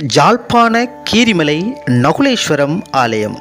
ஜாழ்ப்பாண கீரிமலை நகுலேஸ்வரம் ஆலயம்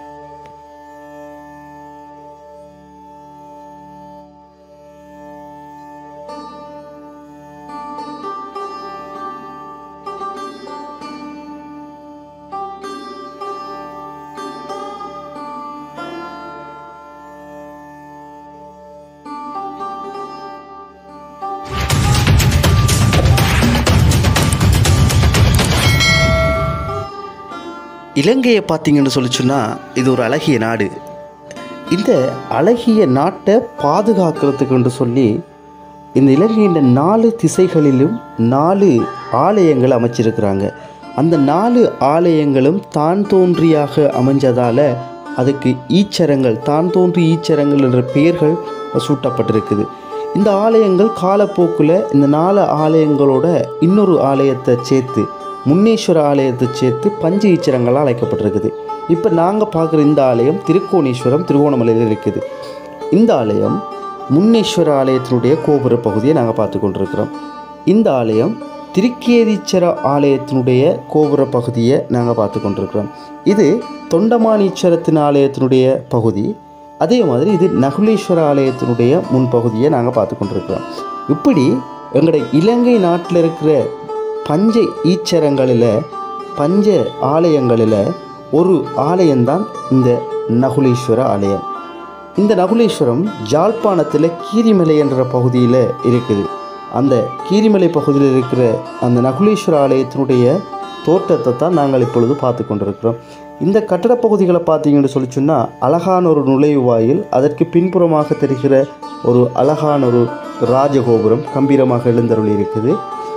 இலங்கையை பார்த்தீங்கன்னு சொல்லி சொன்னால் இது ஒரு அழகிய நாடு இந்த அழகிய நாட்டை பாதுகாக்கிறதுக்குன்னு சொல்லி இந்த இலங்கையின் நாலு திசைகளிலும் நாலு ஆலயங்கள் அமைச்சிருக்கிறாங்க அந்த நாலு ஆலயங்களும் தான் தோன்றியாக அமைஞ்சதால் அதுக்கு ஈச்சரங்கள் தான் தோன்றி ஈச்சரங்கள் என்ற பெயர்கள் சூட்டப்பட்டிருக்குது இந்த ஆலயங்கள் காலப்போக்கில் இந்த நாலு ஆலயங்களோட இன்னொரு ஆலயத்தை சேர்த்து முன்னேஸ்வர ஆலயத்தை சேர்த்து பஞ்ச ஈச்சரங்களால் அழைக்கப்பட்டிருக்குது இப்போ நாங்கள் பார்க்குற இந்த ஆலயம் திருக்கோணேஸ்வரம் திருவோணமலையில் இருக்குது இந்த ஆலயம் முன்னேஸ்வர ஆலயத்தினுடைய கோபுர பகுதியை நாங்கள் பார்த்து கொண்டிருக்கிறோம் இந்த ஆலயம் திருக்கேதீச்சர ஆலயத்தினுடைய கோபுர பகுதியை நாங்கள் பார்த்து கொண்டிருக்கிறோம் இது தொண்டமானீஸ்வரத்தின் ஆலயத்தினுடைய பகுதி அதே மாதிரி இது நகுலேஸ்வர ஆலயத்தினுடைய முன்பகுதியை நாங்கள் பார்த்து கொண்டிருக்கிறோம் இப்படி எங்களுடைய இலங்கை நாட்டில் இருக்கிற பஞ்ச ஈச்சரங்களில் பஞ்ச ஆலயங்களில் ஒரு ஆலயம்தான் இந்த நகுலேஸ்வர ஆலயம் இந்த நகுலேஸ்வரம் ஜாழ்ப்பாணத்தில் கீரிமலை என்ற பகுதியில் இருக்குது அந்த கீரிமலை பகுதியில் இருக்கிற அந்த நகுலேஸ்வர ஆலயத்தினுடைய தோற்றத்தை தான் நாங்கள் இப்பொழுது பார்த்து கொண்டிருக்கிறோம் இந்த கட்டட பகுதிகளை பார்த்தீங்கன்னு சொல்லி சொன்னால் அழகான ஒரு நுழைவாயில் அதற்கு பின்புறமாக தெரிகிற ஒரு அழகான ஒரு ராஜகோபுரம் கம்பீரமாக எழுந்தருளி இருக்குது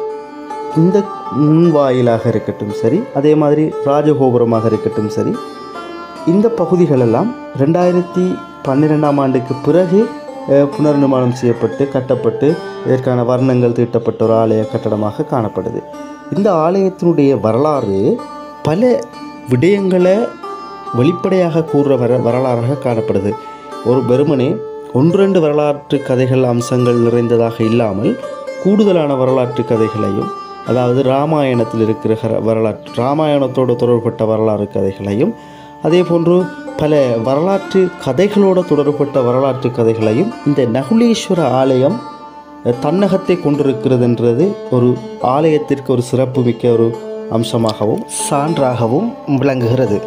இந்த முன்வாயிலாக இருக்கட்டும் சரி அதே மாதிரி ராஜகோபுரமாக இருக்கட்டும் சரி இந்த பகுதிகளெல்லாம் ரெண்டாயிரத்தி பன்னிரெண்டாம் ஆண்டுக்கு பிறகு அஹ், புனர்நிர்மாணம் செய்யப்பட்டு கட்டப்பட்டு இதற்கான வர்ணங்கள் தீட்டப்பட்ட ஒரு ஆலய கட்டடமாக காணப்படுது இந்த ஆலயத்தினுடைய வரலாறு பல விடயங்களை வெளிப்படையாக கூறுற வர வரலாறாக காணப்படுது ஒரு வெறுமனே ஒன்றெண்டு வரலாற்று கதைகள் அம்சங்கள் நிறைந்ததாக இல்லாமல் கூடுதலான வரலாற்று கதைகளையும் அதாவது ராமாயணத்தில் இருக்கிற ஹர- வரலாற்று ராமாயணத்தோடு தொடர்பட்ட வரலாறு கதைகளையும் அதே போன்று பல வரலாற்று கதைகளோடு தொடர்பட்ட வரலாற்று கதைகளையும் இந்த நகுலேஸ்வர ஆலயம் அஹ், தன்னகத்தை கொண்டிருக்கிறதுன்றது ஒரு ஆலயத்திற்கு ஒரு சிறப்புமிக்க ஒரு அம்சமாகவும் சான்றாகவும் விளங்குகிறது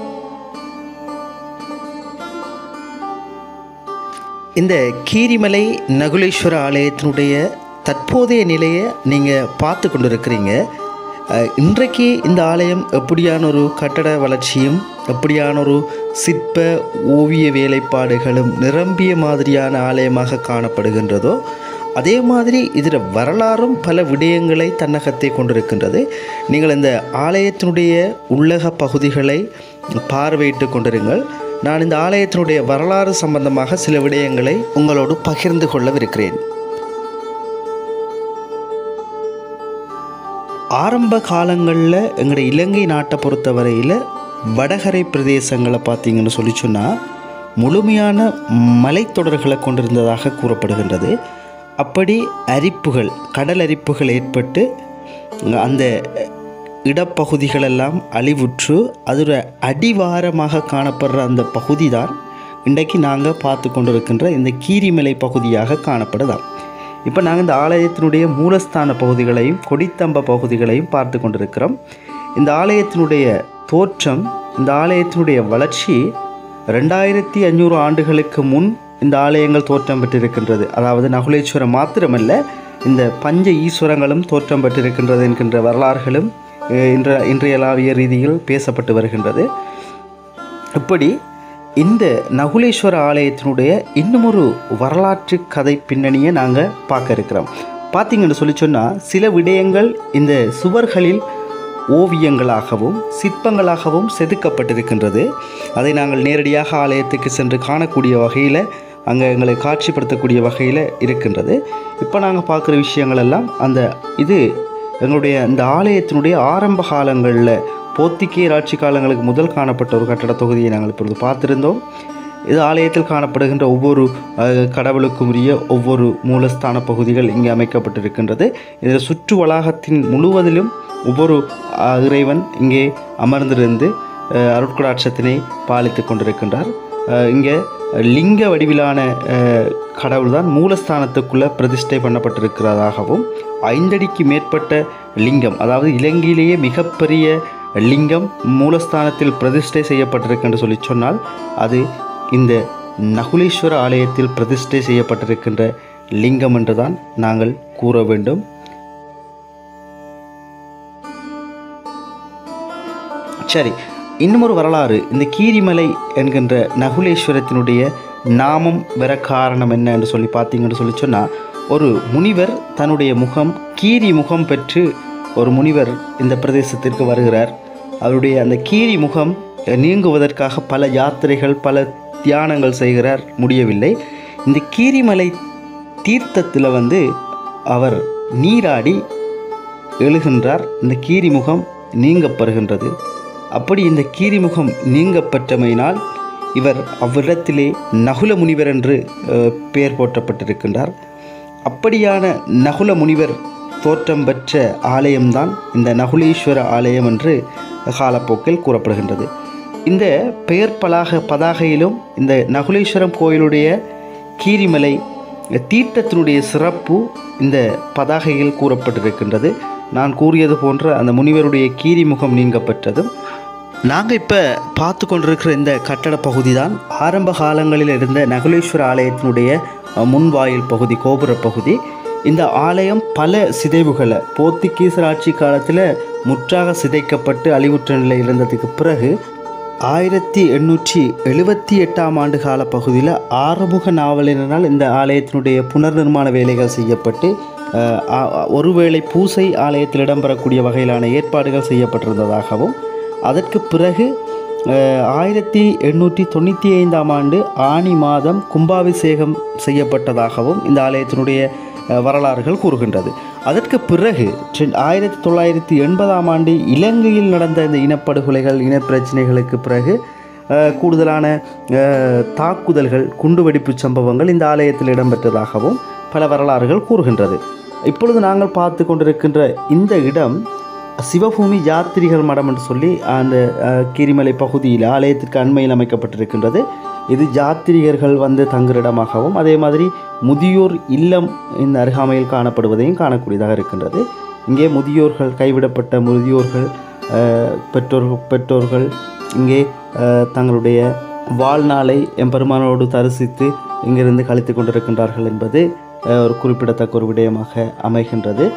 இந்த கீரிமலை நகுலேஸ்வர ஆலயத்தினுடைய தற்போதைய நிலையை நீங்கள் பார்த்து கொண்டிருக்கிறீங்க அஹ், இன்றைக்கு இந்த ஆலயம் எப்படியான ஒரு கட்டட வளர்ச்சியும் எப்படியான ஒரு சிற்ப ஓவிய வேலைப்பாடுகளும் நிரம்பிய மாதிரியான ஆலயமாக காணப்படுகின்றதோ அதே மாதிரி இதில் வரலாறும் பல விடயங்களை தன்னகத்தை கொண்டிருக்கின்றது நீங்கள் இந்த ஆலயத்தினுடைய உள்ளக பகுதிகளை பார்வையிட்டு கொண்டிருங்கள் நான் இந்த ஆலயத்தினுடைய வரலாறு சம்பந்தமாக சில விடயங்களை உங்களோடு பகிர்ந்து கொள்ளவிருக்கிறேன் ஆரம்ப காலங்களில் எங்களுடைய இலங்கை நாட்டை பொறுத்தவரையில் வடகரை பிரதேசங்களை பார்த்தீங்கன்னு சொல்லி சொன்னால் முழுமையான மலைத்தொடர்களை கொண்டிருந்ததாக கூறப்படுகின்றது அப்படி அரிப்புகள் கடல் அரிப்புகள் ஏற்பட்டு அந்த இடப்பகுதிகளெல்லாம் அழிவுற்று அதோட அடிவாரமாக காணப்படுற அந்த பகுதி தான் இன்றைக்கு நாங்கள் பார்த்து கொண்டிருக்கின்ற இந்த கீரிமலை பகுதியாக காணப்படுதாம் இப்போ நாங்கள் இந்த ஆலயத்தினுடைய மூலஸ்தான பகுதிகளையும் கொடித்தம்ப பகுதிகளையும் பார்த்து கொண்டிருக்கிறோம் இந்த ஆலயத்தினுடைய தோற்றம் இந்த ஆலயத்தினுடைய வளர்ச்சி ரெண்டாயிரத்தி அஞ்சூறு ஆண்டுகளுக்கு முன் இந்த ஆலயங்கள் தோற்றம் பெற்றிருக்கின்றது அதாவது நகுலேஸ்வரம் மாத்திரமல்ல இந்த பஞ்ச ஈஸ்வரங்களும் தோற்றம் பெற்றிருக்கின்றது என்கின்ற வரலாறுகளும் அஹ், இன்ற இன்றையலாவிய ரீதியில் பேசப்பட்டு வருகின்றது இப்படி இந்த நகுலேஸ்வர ஆலயத்தினுடைய இன்னும் ஒரு வரலாற்று கதை பின்னணியை நாங்கள் பார்க்க இருக்கிறோம் பார்த்தீங்கன்னு சொல்லி சொன்னால் சில விடயங்கள் இந்த சுவர்களில் ஓவியங்களாகவும் சிற்பங்களாகவும் செதுக்கப்பட்டிருக்கின்றது அதை நாங்கள் நேரடியாக ஆலயத்துக்கு சென்று காணக்கூடிய வகையில் அங்கே எங்களை காட்சிப்படுத்தக்கூடிய வகையில் இருக்கின்றது இப்போ நாங்கள் பார்க்குற விஷயங்கள் எல்லாம் அந்த இது எங்களுடைய இந்த ஆலயத்தினுடைய ஆரம்ப காலங்களில் போத்திக்கேயர் ஆட்சி காலங்களுக்கு முதல் காணப்பட்ட ஒரு கட்டட தொகுதியை நாங்கள் இப்பொழுது பார்த்திருந்தோம் இது ஆலயத்தில் காணப்படுகின்ற ஒவ்வொரு அஹ், கடவுளுக்கும் உரிய ஒவ்வொரு மூலஸ்தான பகுதிகள் இங்கே அமைக்கப்பட்டிருக்கின்றது இதில் சுற்று வளாகத்தின் முழுவதிலும் ஒவ்வொரு அஹ், இறைவன் இங்கே அமர்ந்திருந்து அஹ், அருட்கடாட்சத்தினை பாலித்து கொண்டிருக்கின்றார் அஹ், இங்கே லிங்க வடிவிலான அஹ், கடவுள்தான் மூலஸ்தானத்துக்குள்ளே பிரதிஷ்டை பண்ணப்பட்டிருக்கிறதாகவும் ஐந்தடிக்கு மேற்பட்ட லிங்கம் அதாவது இலங்கையிலேயே மிகப்பெரிய லிங்கம் மூலஸ்தானத்தில் பிரதிஷ்டை செய்யப்பட்டிருக்கு என்று சொல்லி சொன்னால் அது இந்த நகுலேஸ்வர ஆலயத்தில் பிரதிஷ்டை செய்யப்பட்டிருக்கின்ற லிங்கம் என்றுதான் நாங்கள் கூற வேண்டும் சரி இன்னும் ஒரு வரலாறு இந்த கீரிமலை என்கின்ற நகுலேஸ்வரத்தினுடைய நாமம் வர காரணம் என்ன என்று சொல்லி பார்த்தீங்கன்னு சொல்லி சொன்னால் ஒரு முனிவர் தன்னுடைய முகம் கீரி முகம் பெற்று ஒரு முனிவர் இந்த பிரதேசத்திற்கு வருகிறார் அவருடைய அந்த கீரி முகம் நீங்குவதற்காக பல யாத்திரைகள் பல தியானங்கள் செய்கிறார் முடியவில்லை இந்த கீரிமலை தீர்த்தத்தில் வந்து அவர் நீராடி எழுகின்றார் இந்த கீரிமுகம் நீங்கப்பெறுகின்றது அப்படி இந்த கீரிமுகம் நீங்கப்பெற்றமையினால் இவர் அவ்விடத்திலே நகுல முனிவர் என்று அஹ், பெயர் போற்றப்பட்டிருக்கின்றார் அப்படியான நகுல முனிவர் தோற்றம் பெற்ற ஆலயம்தான் இந்த நகுலேஸ்வர ஆலயம் என்று காலப்போக்கில் கூறப்படுகின்றது இந்த பெயர் பலாக பதாகையிலும் இந்த நகுலேஸ்வரம் கோயிலுடைய கீரிமலை தீர்த்தத்தினுடைய சிறப்பு இந்த பதாகையில் கூறப்பட்டிருக்கின்றது நான் கூறியது போன்ற அந்த முனிவருடைய கீரிமுகம் நீங்கப்பட்டதும் நாங்கள் இப்போ பார்த்து கொண்டிருக்கிற இந்த கட்டட பகுதி தான் ஆரம்ப காலங்களில் இருந்த நகுலேஸ்வர ஆலயத்தினுடைய அஹ், முன்வாயில் பகுதி கோபுர பகுதி இந்த ஆலயம் பல சிதைவுகளை போர்த்துகீசர் ஆட்சி காலத்தில் முற்றாக சிதைக்கப்பட்டு அழிவுற்ற நிலை இருந்ததுக்கு பிறகு ஆயிரத்தி எண்ணூற்றி எழுபத்தி எட்டாம் ஆண்டு கால பகுதியில் ஆறுமுக நாவலினால் இந்த ஆலயத்தினுடைய புனர்நிர்மாண வேலைகள் செய்யப்பட்டு அஹ், ஆ- ஒருவேளை பூசை ஆலயத்தில் இடம்பெறக்கூடிய வகையிலான ஏற்பாடுகள் செய்யப்பட்டிருந்ததாகவும் அதற்கு பிறகு அஹ், ஆயிரத்தி எண்ணூற்றி தொண்ணூற்றி ஐந்தாம் ஆண்டு ஆனி மாதம் கும்பாபிஷேகம் செய்யப்பட்டதாகவும் இந்த ஆலயத்தினுடைய அஹ், வரலாறுகள் கூறுகின்றது அதற்கு பிறகு ட்ரெ- ஆயிரத்தி தொள்ளாயிரத்தி எண்பதாம் ஆண்டு இலங்கையில் நடந்த இந்த இனப்படுகொலைகள் இனப்பிரச்சனைகளுக்கு பிறகு அஹ், கூடுதலான அஹ், தாக்குதல்கள் குண்டுவெடிப்பு சம்பவங்கள் இந்த ஆலயத்தில் இடம்பெற்றதாகவும் பல வரலாறுகள் கூறுகின்றது இப்பொழுது நாங்கள் பார்த்து கொண்டிருக்கின்ற இந்த இடம் சிவபூமி யாத்திரிகள் மடம் என்று சொல்லி அந்த அஹ், கீரிமலை பகுதியில் ஆலயத்திற்கு அண்மையில் அமைக்கப்பட்டிருக்கின்றது இது யாத்திரிகர்கள் வந்து தங்குற இடமாகவும் அதே மாதிரி முதியோர் இல்லம் இந்த அருகாமையில் காணப்படுவதையும் காணக்கூடியதாக இருக்கின்றது இங்கே முதியோர்கள் கைவிடப்பட்ட முதியோர்கள் அஹ், பெற்றோர்கள் பெற்றோர்கள் இங்கே அஹ், தங்களுடைய வாழ்நாளை எம்பெருமானோடு தரிசித்து இங்கிருந்து கழித்து கொண்டிருக்கின்றார்கள் என்பது அஹ், ஒரு குறிப்பிடத்தக்க ஒரு விடயமாக அமைகின்றது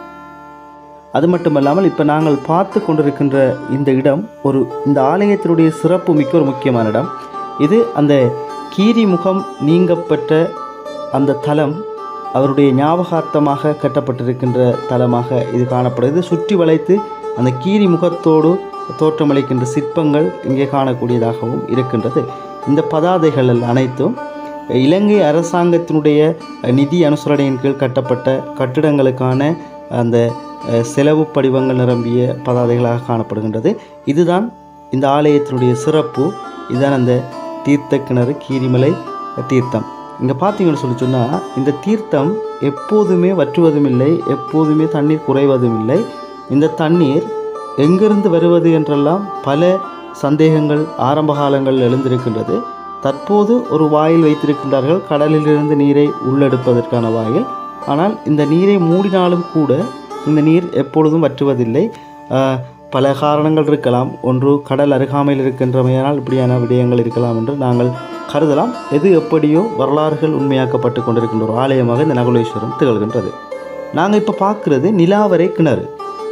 அது மட்டுமல்லாமல் இப்போ நாங்கள் பார்த்து கொண்டிருக்கின்ற இந்த இடம் ஒரு இந்த ஆலயத்தினுடைய சிறப்பு மிக்க ஒரு முக்கியமான இடம் இது அந்த கீரி முகம் நீங்கப்பட்ட அந்த தலம் அவருடைய ஞாபகார்த்தமாக கட்டப்பட்டிருக்கின்ற தலமாக இது காணப்படுகிறது சுற்றி வளைத்து அந்த கீரி முகத்தோடு தோற்றமளிக்கின்ற சிற்பங்கள் இங்கே காணக்கூடியதாகவும் இருக்கின்றது இந்த பதாதைகள் அனைத்தும் இலங்கை அரசாங்கத்தினுடைய நிதி அனுசரணையின் கீழ் கட்டப்பட்ட கட்டிடங்களுக்கான அந்த அஹ், செலவு படிவங்கள் நிரம்பிய பதாதைகளாக காணப்படுகின்றது இதுதான் இந்த ஆலயத்தினுடைய சிறப்பு இதுதான் அந்த தீர்த்த கிணறு கீரிமலை தீர்த்தம் இங்கே பார்த்தீங்கன்னு சொல்லி சொன்னால் இந்த தீர்த்தம் எப்போதுமே வற்றுவதும் இல்லை எப்போதுமே தண்ணீர் குறைவதும் இல்லை இந்த தண்ணீர் எங்கிருந்து வருவது என்றெல்லாம் பல சந்தேகங்கள் ஆரம்ப காலங்களில் எழுந்திருக்கின்றது தற்போது ஒரு வாயில் வைத்திருக்கின்றார்கள் கடலிலிருந்து நீரை உள்ளெடுப்பதற்கான வாயில் ஆனால் இந்த நீரை மூடினாலும் கூட இந்த நீர் எப்பொழுதும் வற்றுவதில்லை ஆஹ், பல காரணங்கள் இருக்கலாம் ஒன்று கடல் அருகாமையில் இருக்கின்றமையானால் இப்படியான விடயங்கள் இருக்கலாம் என்று நாங்கள் கருதலாம் எது எப்படியோ வரலாறுகள் உண்மையாக்கப்பட்டு கொண்டிருக்கின்ற ஒரு ஆலயமாக இந்த நகுலேஸ்வரம் திகழ்கின்றது நாங்கள் இப்போ பார்க்குறது நிலாவரை கிணறு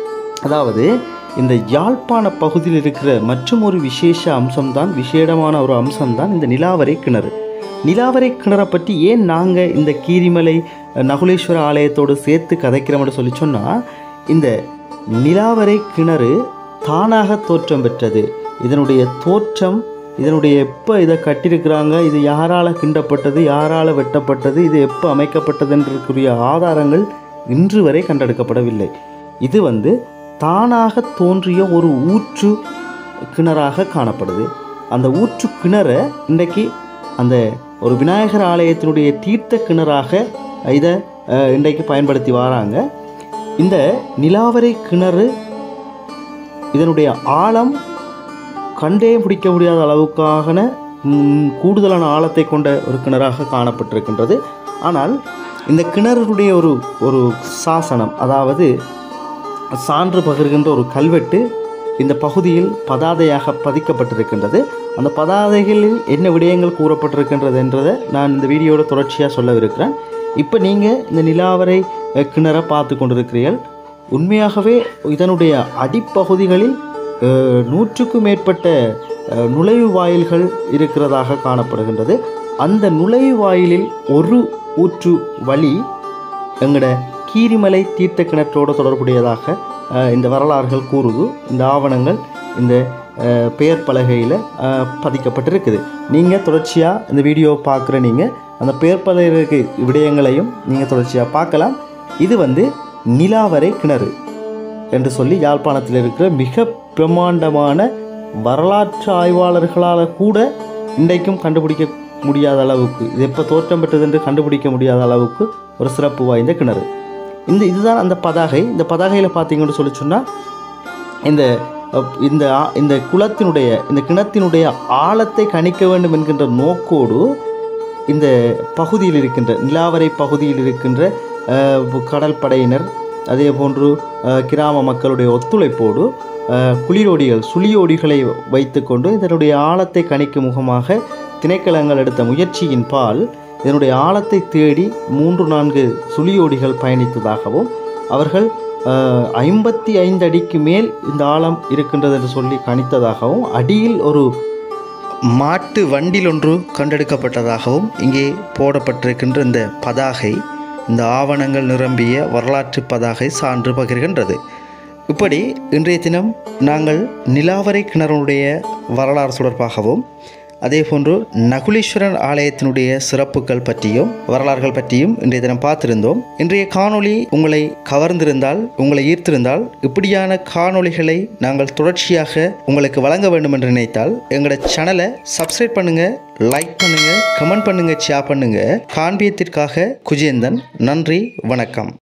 அதாவது இந்த யாழ்ப்பாண பகுதியில் இருக்கிற மற்றும் ஒரு விசேஷ அம்சம்தான் விசேடமான ஒரு அம்சம்தான் இந்த நிலாவரை கிணறு நிலாவரை கிணறை பற்றி ஏன் நாங்கள் இந்த கீரிமலை அஹ், நகுலேஸ்வர ஆலயத்தோடு சேர்த்து கதைக்கிறோம்னு சொல்லி சொன்னால் இந்த நிலாவரை கிணறு தானாக தோற்றம் பெற்றது இதனுடைய தோற்றம் இதனுடைய எப்போ இதை கட்டியிருக்கிறாங்க இது யாரால் கிண்டப்பட்டது யாரால் வெட்டப்பட்டது இது எப்போ அமைக்கப்பட்டதுன்றதுக்குரிய ஆதாரங்கள் இன்று வரை கண்டெடுக்கப்படவில்லை இது வந்து தானாக தோன்றிய ஒரு ஊற்று கிணறாக காணப்படுது அந்த ஊற்று கிணறை இன்றைக்கு அந்த ஒரு விநாயகர் ஆலயத்தினுடைய தீர்த்த கிணறாக இதை அஹ், இன்றைக்கு பயன்படுத்தி வராங்க இந்த நிலாவரை கிணறு இதனுடைய ஆழம் கண்டே பிடிக்க முடியாத அளவுக்கான ம், கூடுதலான ஆழத்தை கொண்ட ஒரு கிணறாக காணப்பட்டிருக்கின்றது ஆனால் இந்த கிணறுடைய ஒரு ஒரு சாசனம் அதாவது சான்று பகிர்கின்ற ஒரு கல்வெட்டு இந்த பகுதியில் பதாதையாக பதிக்கப்பட்டிருக்கின்றது அந்த பதாதைகளில் என்ன விடயங்கள் கூறப்பட்டிருக்கின்றது என்றதை நான் இந்த வீடியோட தொடர்ச்சியாக சொல்லவிருக்கிறேன் இப்போ நீங்கள் இந்த நிலாவரை அஹ், கிணறை பார்த்து கொண்டிருக்கிறீர்கள் உண்மையாகவே இதனுடைய அடிப்பகுதிகளில் அஹ், நூற்றுக்கும் மேற்பட்ட அஹ், நுழைவு வாயில்கள் இருக்கிறதாக காணப்படுகின்றது அந்த நுழைவு வாயிலில் ஒரு ஊற்று வழி எங்களோட கீரிமலை தீர்த்த கிணற்றோடு தொடர்புடையதாக அஹ், இந்த வரலாறுகள் கூறுது இந்த ஆவணங்கள் இந்த அஹ், பெயர் பலகையில் பதிக்கப்பட்டிருக்குது நீங்கள் தொடர்ச்சியாக இந்த வீடியோவை பார்க்குற நீங்கள் அந்த பெயர் பலகை விடயங்களையும் நீங்கள் தொடர்ச்சியாக பார்க்கலாம் இது வந்து நிலாவரை கிணறு என்று சொல்லி யாழ்ப்பாணத்தில் இருக்கிற மிக பிரம்மாண்டமான வரலாற்று ஆய்வாளர்களால் கூட இன்றைக்கும் கண்டுபிடிக்க முடியாத அளவுக்கு இது எப்போ தோற்றம் பெற்றது என்று கண்டுபிடிக்க முடியாத அளவுக்கு ஒரு சிறப்பு வாய்ந்த கிணறு இந்த இதுதான் அந்த பதாகை இந்த பதாகையில் பார்த்தீங்கன்னு சொல்லி சொன்னால் இந்த அப், இந்த ஆ- இந்த குளத்தினுடைய இந்த கிணத்தினுடைய ஆழத்தை கணிக்க வேண்டும் என்கின்ற நோக்கோடு இந்த பகுதியில் இருக்கின்ற நிலாவரை பகுதியில் இருக்கின்ற அஹ், கடல் படையினர் அதே போன்று அஹ், கிராம மக்களுடைய ஒத்துழைப்போடு அஹ், குளிரோடிகள் சுழியோடிகளை வைத்துக்கொண்டு இதனுடைய ஆழத்தை கணிக்கும் முகமாக திணைக்களங்கள் எடுத்த முயற்சியின் பால் இதனுடைய ஆழத்தை தேடி மூன்று நான்கு சுழியோடிகள் பயணித்ததாகவும் அவர்கள் ஐம்பத்தி ஐந்து அடிக்கு மேல் இந்த ஆழம் இருக்கின்றது என்று சொல்லி கணித்ததாகவும் அடியில் ஒரு மாட்டு வண்டில் ஒன்று கண்டெடுக்கப்பட்டதாகவும் இங்கே போடப்பட்டிருக்கின்ற இந்த பதாகை இந்த ஆவணங்கள் நிரம்பிய வரலாற்று பதாகை சான்று பகிர்கின்றது இப்படி இன்றைய தினம் நாங்கள் நிலாவரை கிணறுடைய வரலாறு தொடர்பாகவும் அதே போன்று நகுலீஸ்வரன் ஆலயத்தினுடைய சிறப்புகள் பற்றியும் வரலாறுகள் பற்றியும் இன்றைய தினம் பார்த்திருந்தோம் இன்றைய காணொளி உங்களை கவர்ந்திருந்தால் உங்களை ஈர்த்திருந்தால் இப்படியான காணொளிகளை நாங்கள் தொடர்ச்சியாக உங்களுக்கு வழங்க வேண்டும் என்று நினைத்தால் எங்களோட சேனலை சப்ஸ்கிரைப் பண்ணுங்க லைக் பண்ணுங்க கமெண்ட் பண்ணுங்க ஷேர் பண்ணுங்க காண்பியத்திற்காக குஜேந்தன் நன்றி வணக்கம்